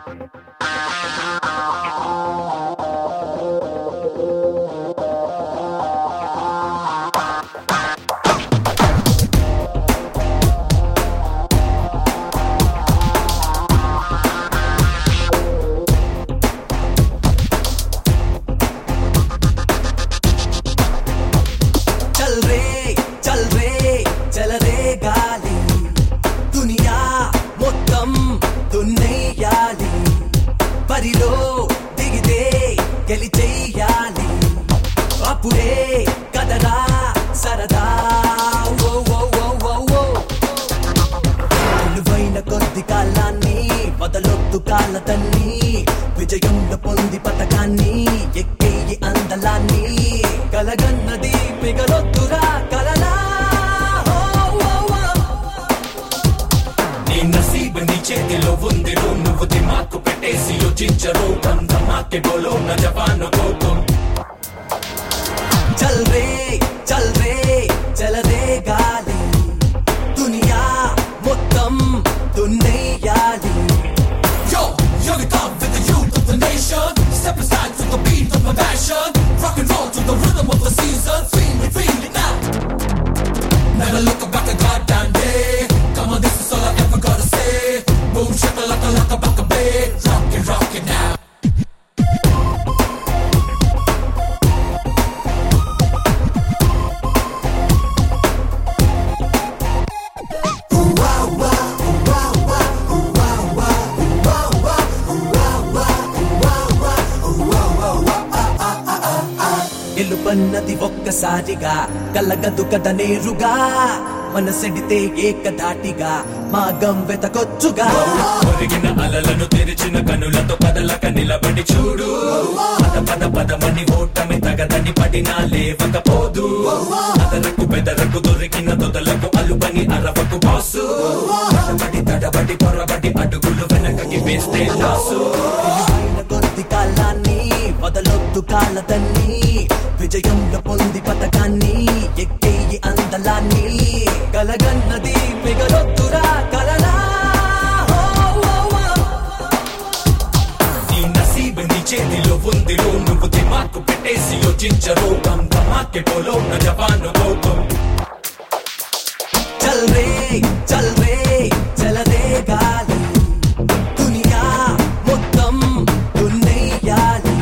చల్ రే చల్ రే చల రే గాలి దునియా మొత్తం దున్నెయ్యాలి పరిలో దిగితే గెలిచెయ్యాలి అప్పుడే కదరా సరదా ఓ ఓ ఓ ఓ ఓ విలువైన కొద్ది కాలాన్ని వదలొద్దు కాళ్ళ తన్ని విజయంలో పొంది పథకాన్ని ఎక్కేయి అందలాన్ని కలగన్నది మిగలొద్దురా కలలా ఓ, ఓ, ఓ. నీ నసీబు నీ చేతిలో ఉందిరో నువ్వు దిమాకు పెట్టేసి యోచించరు బంధమాకే బోలో నా జవాను కోపం చల్ రే చల్ రే చల రే గాలి దునియా మొత్తం దున్నెయ్యాలి Yo, you're the top with the youth of the nation. Step aside to the beat of my passion. Rock and roll to the rhythm of the season. Feel it, feel it now. Never look back a goddamn day. Come on, this is all I ever gotta say. Boom, shaka, laka, laka, back a bed. Rock it, rock it now. గెలుపన్నది ఒక్కసారిగా కలగదు కద నేరుగా మనసెడితే ఏకధాటిగా మాగం వెతకొచ్చుగా ఒరిగిన అలలను తెరిచిన కనులతో కదలక నిలబడి చూడు పద పద పదమని ఓటమి తగదని పడినా లేవకపోదు అదరకు బెదరకు దొరికిన దొదలకు అలుపని అరవకు బాసు తడబడి తడబడి పొరబడి అడుగులు వెనకకి వేస్తే లాసు విలువైన కొద్ది కాలాన్ని వదలొద్దు కాలదన్ని విజయంలో పొంది పథకాన్ని ఎక్కేయి అందలాన్ని కలగన్నది మిగలొద్దురా కలలా ఓ, ఓ, ఓ. నీ నసీబు నీ చేతిలో ఉందిరో నువ్వు దిమాకు పెట్టేసి యోచించరు బంధమాకే పోలో నా జవాను కోపం చల్ రే చల్ రే చల రే గాలి దునియా మొత్తం దున్నెయ్యాలి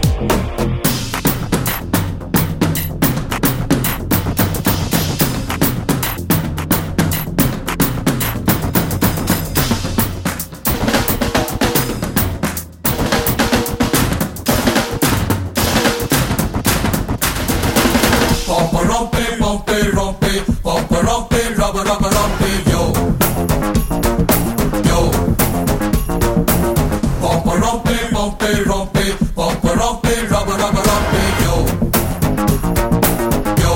Pompa rompe, rompe, rompe, pompa rompe, rubber, rubber, rompe, yo. Yo. Pompa rompe, rompe, rompe, pompa rompe, rubber, rubber, rompe, yo. Yo.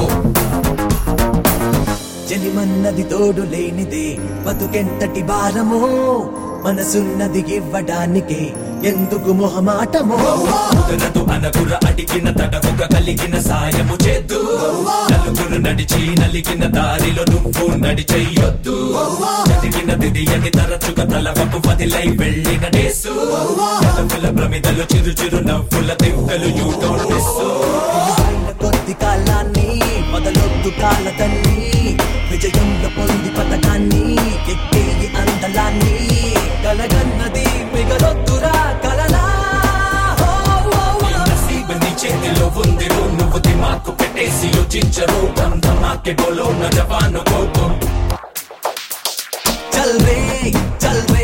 జనిమన్నది తోడు లేనిదే బతుకెంతటి భారమో మనసున్నది ఇవ్వడానికే ఎందుకు మొహమాటమో కుదరదు అనకుర అడిగిన తడవుగా కలిగిన సాయము చేద్దు నలుగురు నడిచి నలిగిన దారిలో నువ్వు నడిచెయ్యొద్దు చదివిన దిది అని తరచుగా తలవకు వదిలై వెళ్ళిన డేసు నలుగుల ప్రమిదలు చిరు చిరు నవ్వుల దివ్వలు యూ డోంట్ మిస్ విలువైన కొద్ది కాలాన్ని మొదలొద్దు కాలతన్ని విజయంలో పొంది పథకాన్ని ఎక్కేయి అందలాన్ని కలగన్నది మిగలొద్దురా కలలా ఓ, ఓ, ఓ. నసీబు నీ చేతిలో ఉందిరో నువ్వు దిమాకు పెట్టేసి యోచించరు బంధమాకే బోలో నా జవాను కోపం చల్ రే చల్ రే